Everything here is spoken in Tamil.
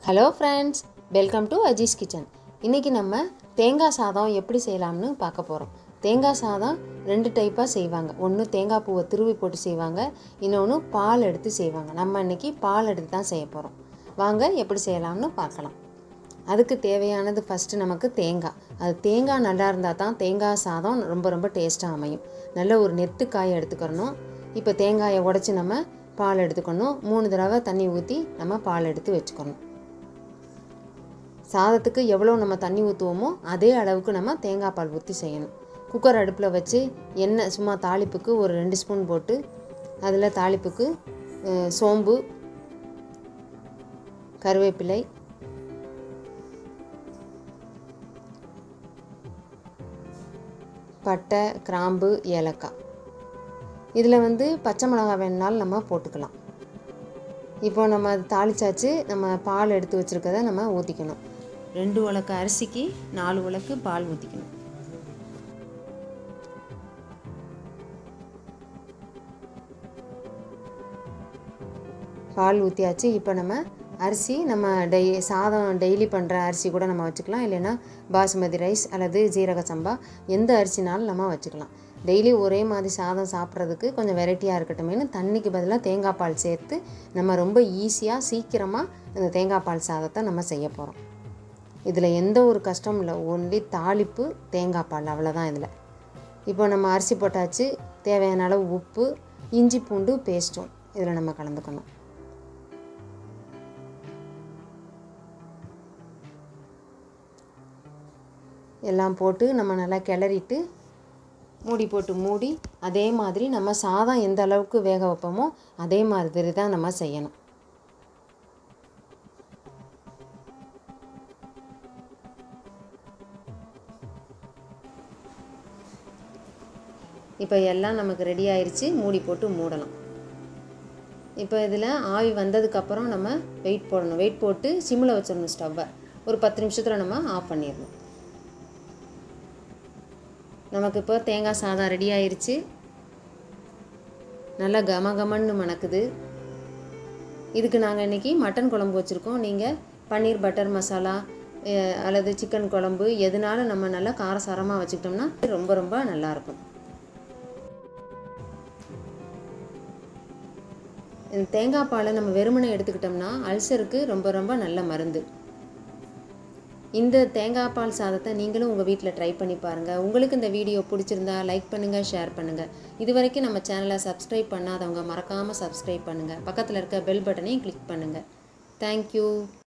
hello friends welcome to Ajees kitchen இன்றைக்கி நம்ம தேங்காய் சாதம் எப்படி செய்யலாம்னு பார்க்க போகிறோம் தேங்காய் சாதம் ரெண்டு டைப்பாக செய்வாங்க ஒன்று தேங்காய் பூவை துருவி போட்டு செய்வாங்க இன்னொன்று பால் எடுத்து செய்வாங்க நம்ம இன்றைக்கி பால் எடுத்து தான் செய்ய போகிறோம் வாங்க எப்படி செய்யலாம்னு பார்க்கலாம் அதுக்கு தேவையானது ஃபஸ்ட்டு நமக்கு தேங்காய் அது தேங்காய் நல்லா இருந்தால் தான் தேங்காய் சாதம் ரொம்ப ரொம்ப டேஸ்ட்டாக அமையும் நல்ல ஒரு நெத்து காயை எடுத்துக்கிறணும் இப்போ தேங்காயை உடச்சி நம்ம பால் எடுத்துக்கணும் மூணு தடவை தண்ணி ஊற்றி நம்ம பால் எடுத்து வச்சுக்கணும் சாதத்துக்கு எவ்வளோ நம்ம தண்ணி ஊற்றுவோமோ அதே அளவுக்கு நம்ம தேங்காய் பால் ஊற்றி செய்யணும் குக்கர் அடுப்பில் வச்சு எண்ணெய் சும்மா தாளிப்புக்கு ஒரு ரெண்டு ஸ்பூன் போட்டு அதில் தாளிப்புக்கு அஹ், சோம்பு கருவேப்பிலை பட்டை கிராம்பு ஏலக்காய் இதில் வந்து பச்சை மிளகாய் வேணுனாலும் நம்ம போட்டுக்கலாம் இப்போ நம்ம அது தாளிச்சாச்சு நம்ம பால் எடுத்து வச்சுருக்கத நம்ம ஊற்றிக்கணும் ரெண்டு உலக்கு அரிசிக்கு நாலு உலக்கு பால் ஊற்றிக்கணும் பால் ஊற்றியாச்சு இப்போ நம்ம அரிசி நம்ம டெய் சாதம் டெய்லி பண்ணுற அரிசி கூட நம்ம வச்சுக்கலாம் இல்லைன்னா பாசுமதி ரைஸ் அல்லது ஜீரக சம்பா எந்த அரிசினாலும் நம்ம வச்சுக்கலாம் டெய்லி ஒரே மாதிரி சாதம் சாப்பிட்றதுக்கு கொஞ்சம் வெரைட்டியாக இருக்கட்டுமேனு தண்ணிக்கு பதிலாக தேங்காய் பால் சேர்த்து நம்ம ரொம்ப ஈஸியாக சீக்கிரமாக இந்த தேங்காய் பால் சாதத்தை நம்ம செய்ய போகிறோம் இதில் எந்த ஒரு கஷ்டமும் இல்லை ஒன்லி தாளிப்பு தேங்காய் பால் அவ்வளோதான் இதில் இப்போ நம்ம அரிசி போட்டாச்சு தேவையான அளவு உப்பு இஞ்சி பூண்டு பேஸ்ட்டும் இதில் நம்ம கலந்துக்கணும் எல்லாம் போட்டு நம்ம நல்லா கிளறிட்டு மூடி போட்டு மூடி அதே மாதிரி நம்ம சாதம் எந்த அளவுக்கு வேக வைப்போமோ அதே மாதிரி தான் நம்ம செய்யணும் இப்போ எல்லாம் நமக்கு ரெடி ஆயிருச்சு மூடி போட்டு மூடலாம் இப்போ இதில் ஆவி வந்ததுக்கப்புறம் நம்ம வெயிட் போடணும் வெயிட் போட்டு சிம்மில் வச்சிடணும் ஸ்டவ்வை ஒரு பத்து நிமிஷத்தில் நம்ம ஆஃப் பண்ணிடணும் நமக்கு இப்போ தேங்காய் சாதம் ரெடி ஆயிருச்சு நல்லா கம கமன்னு மணக்குது இதுக்கு நாங்கள் இன்றைக்கி மட்டன் குழம்பு வச்சுருக்கோம் நீங்கள் பன்னீர் பட்டர் மசாலா அஹ், அல்லது சிக்கன் குழம்பு எதுனாலும் நம்ம நல்லா காரசாரமாக வச்சுக்கிட்டோம்னா ரொம்ப ரொம்ப நல்லாயிருக்கும் இந்த தேங்காய் பாலை நம்ம வெறுமனை எடுத்துக்கிட்டோம்னா அல்சருக்கு ரொம்ப ரொம்ப நல்ல மருந்து இந்த தேங்காய் பால் சாதத்தை நீங்களும் உங்கள் வீட்டில் ட்ரை பண்ணி பாருங்கள் உங்களுக்கு இந்த வீடியோ பிடிச்சிருந்தா லைக் பண்ணுங்கள் ஷேர் பண்ணுங்கள் இது வரைக்கும் நம்ம சேனலை சப்ஸ்கிரைப் பண்ணாதவங்க மறக்காமல் சப்ஸ்கிரைப் பண்ணுங்கள் பக்கத்தில் இருக்க பெல் பட்டனையும் கிளிக் பண்ணுங்கள் தேங்க்யூ